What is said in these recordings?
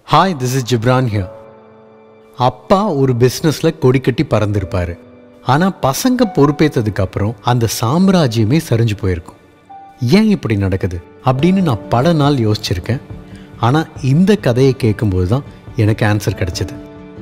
hi this is Ghibran here அப்பா ஒரு பிஸ்னஸில் கொடி கட்டி பறந்திருப்பாரு ஆனால் பசங்க பொறுப்பேற்றதுக்கு அப்புறம் அந்த சாம்ராஜ்யமே சரிஞ்சு போயிருக்கும் ஏன் இப்படி நடக்குது அப்படின்னு நான் பல நாள் யோசிச்சிருக்கேன் ஆனால் இந்த கதையை கேட்கும்போது தான் எனக்கு ஆன்சர் கிடைச்சது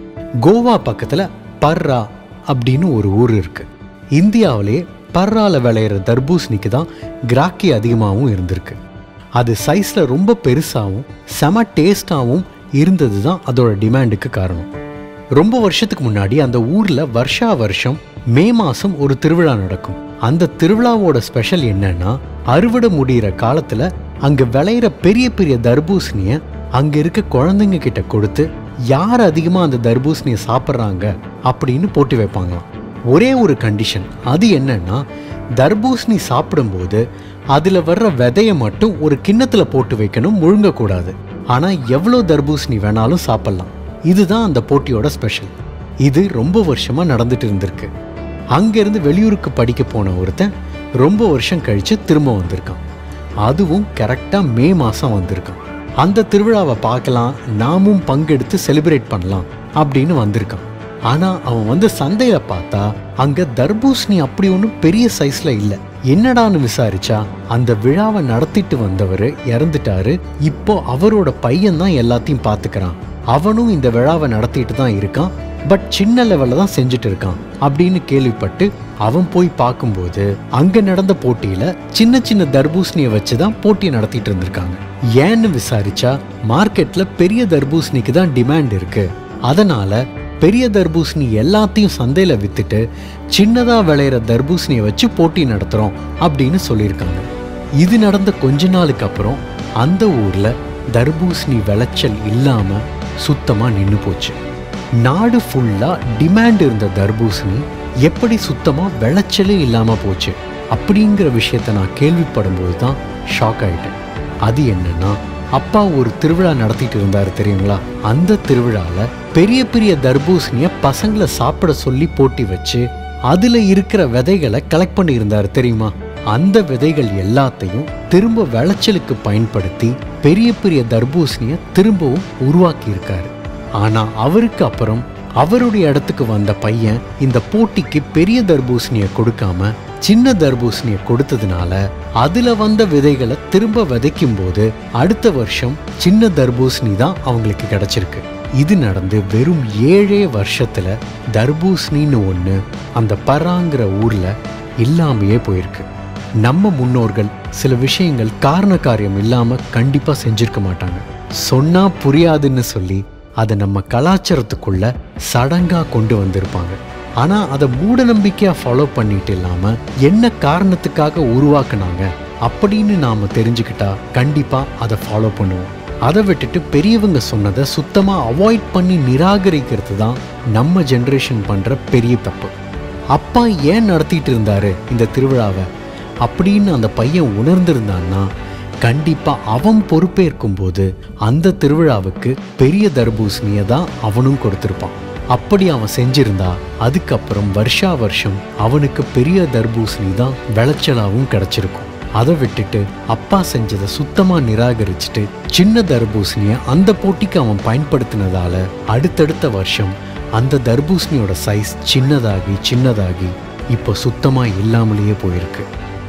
கோவா பக்கத்தில் பர்ரா அப்படின்னு ஒரு ஊர் இருக்கு இந்தியாவிலேயே பர்ரால விளையிற தர்பூசணிக்கு தான் கிராக்கி அதிகமாகவும் இருந்திருக்கு அது சைஸில் ரொம்ப பெருசாகவும் செம டேஸ்டாகவும் இருந்தது தான் அதோட டிமாண்டுக்கு காரணம் ரொம்ப வருஷத்துக்கு முன்னாடி அந்த ஊரில் வருஷா வருஷம் மே மாதம் ஒரு திருவிழா நடக்கும் அந்த திருவிழாவோட ஸ்பெஷல் என்னன்னா அறுவடை முடிகிற காலத்தில் அங்கே விளையிற பெரிய பெரிய தர்பூசணியை அங்கே இருக்க குழந்தைங்க கிட்ட கொடுத்து யார் அதிகமாக அந்த தர்பூசணியை சாப்பிட்றாங்க அப்படின்னு போட்டி வைப்பாங்களாம் ஒரே ஒரு கண்டிஷன் அது என்னன்னா தர்பூசணி சாப்பிடும்போது அதில் வர்ற விதையை மட்டும் ஒரு கிண்ணத்தில் போட்டு வைக்கணும் முழுங்கக்கூடாது ஆனால் எவ்வளோ தர்பூசணி வேணாலும் சாப்பிட்லாம் இதுதான் அந்த போட்டியோட ஸ்பெஷல் இது ரொம்ப வருஷமாக நடந்துட்டு இருந்திருக்கு அங்கேருந்து வெளியூருக்கு படிக்க போன ஒருத்தன் ரொம்ப வருஷம் கழித்து திரும்ப வந்திருக்கான் அதுவும் கரெக்டாக மே மாதம் வந்திருக்கான் அந்த திருவிழாவை பார்க்கலாம் நாமும் பங்கெடுத்து செலிப்ரேட் பண்ணலாம் அப்படின்னு வந்திருக்கான் ஆனால் அவன் வந்து சந்தையில் பார்த்தா அங்கே தர்பூசணி அப்படி ஒன்றும் பெரிய சைஸில் இல்லை என்னடான்னு விசாரிச்சா அந்த விழாவை நடத்திட்டு வந்தவர் இறந்துட்டாரு இப்போ அவரோட பையன் தான் எல்லாத்தையும் பார்த்துக்கிறான் அவனும் இந்த விழாவை நடத்திட்டு தான் இருக்கான் பட் சின்ன லெவலில் தான் செஞ்சுட்டு இருக்கான் அப்படின்னு கேள்விப்பட்டு அவன் போய் பார்க்கும்போது அங்க நடந்த போட்டியில சின்ன சின்ன தர்பூசணியை வச்சு தான் போட்டி நடத்திட்டு இருந்திருக்காங்க ஏன்னு விசாரிச்சா மார்க்கெட்ல பெரிய தர்பூசணிக்கு தான் டிமாண்ட் இருக்கு அதனால பெரிய தர்பூசணி எல்லாத்தையும் சந்தையில வித்துட்டு சின்னதா விளையிற தர்பூசணியை வச்சு போட்டி நடத்துறோம் அப்படின்னு சொல்லியிருக்காங்க இது நடந்த கொஞ்ச நாளுக்கு அப்புறம் அந்த ஊர்ல தர்பூசணி விளைச்சல் இல்லாம சுத்தமா நின்னு போச்சு நாடு ஃபுல்லா டிமாண்ட் இருந்த தர்பூசணி எப்படி சுத்தமா விளைச்சலே இல்லாம போச்சு அப்படிங்கிற விஷயத்த நான் கேள்விப்படும்போது தான் ஷாக் ஆயிட்டேன் அது என்னன்னா அப்பா ஒரு திருவிழா நடத்திட்டு இருந்தாரு தெரியுங்களா அந்த திருவிழால பெரிய பெரிய தர்பூசணிய பசங்களை சாப்பிட சொல்லி போட்டி வச்சு அதுல இருக்கிற விதைகளை கலெக்ட் பண்ணி இருந்தாரு தெரியுமா அந்த விதைகள் எல்லாத்தையும் திரும்ப விளைச்சலுக்கு பயன்படுத்தி பெரிய பெரிய தர்பூசணிய திரும்பவும் உருவாக்கி இருக்காரு ஆனா அவருக்கு அப்புறம் அவருடைய இடத்துக்கு வந்த பையன் இந்த போட்டிக்கு பெரிய தர்பூசணியை கொடுக்காம சின்ன தர்பூசணியை கொடுத்ததுனால அதுல வந்த விதைகளை திரும்ப விதைக்கும் போது அடுத்த வருஷம் சின்ன தர்பூசணி தான் அவங்களுக்கு கிடைச்சிருக்கு இது நடந்து வெறும் ஏழே வருஷத்துல தர்பூசணின்னு ஒண்ணு அந்த பராங்கிற ஊர்ல இல்லாமையே போயிருக்கு நம்ம முன்னோர்கள் சில விஷயங்கள் காரண காரியம் இல்லாம கண்டிப்பா செஞ்சிருக்க மாட்டாங்க சொன்னா புரியாதுன்னு சொல்லி அதை நம்ம கலாச்சாரத்துக்குள்ள சடங்கா கொண்டு வந்திருப்பாங்க ஆனா அதை மூட நம்பிக்கையா ஃபாலோ பண்ணிட்டு இல்லாம என்ன காரணத்துக்காக உருவாக்குனாங்க அப்படின்னு நாம தெரிஞ்சுக்கிட்டா கண்டிப்பா அதை ஃபாலோ பண்ணுவோம் அதை விட்டுட்டு பெரியவங்க சொன்னதை சுத்தமா அவாய்ட் பண்ணி நிராகரிக்கிறது தான் நம்ம ஜென்ரேஷன் பண்ற பெரிய தப்பு அப்பா ஏன் நடத்திட்டு இருந்தாரு இந்த திருவிழாவை அப்படின்னு அந்த பையன் உணர்ந்திருந்தான்னா கண்டிப்பா அவன் பொறுப்பேற்கும் போது அந்த திருவிழாவுக்கு பெரிய தர்பூசணியை தான் அவனும் கொடுத்திருப்பான் அப்படி அவன் செஞ்சிருந்தா அதுக்கப்புறம் வருஷா வருஷம் அவனுக்கு பெரிய தர்பூசணி தான் விளைச்சலாவும் கிடைச்சிருக்கும் அதை விட்டுட்டு அப்பா செஞ்சதை சுத்தமா நிராகரிச்சுட்டு சின்ன தர்பூசணியை அந்த போட்டிக்கு அவன் பயன்படுத்தினதால அடுத்தடுத்த வருஷம் அந்த தர்பூசணியோட சைஸ் சின்னதாகி சின்னதாகி இப்போ சுத்தமா இல்லாமலேயே போயிருக்கு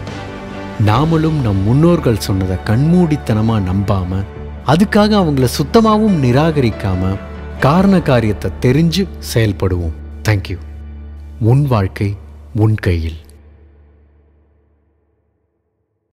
நாமளும் நம் முன்னோர்கள் சொன்னதை கண்மூடித்தனமா நம்பாம அதுக்காக அவங்கள சுத்தமாவும் நிராகரிக்காம காரண காரியத்தை தெரிஞ்சு செயல்படுவோம் தேங்க்யூ உன் வாழ்க்கை உன் கையில்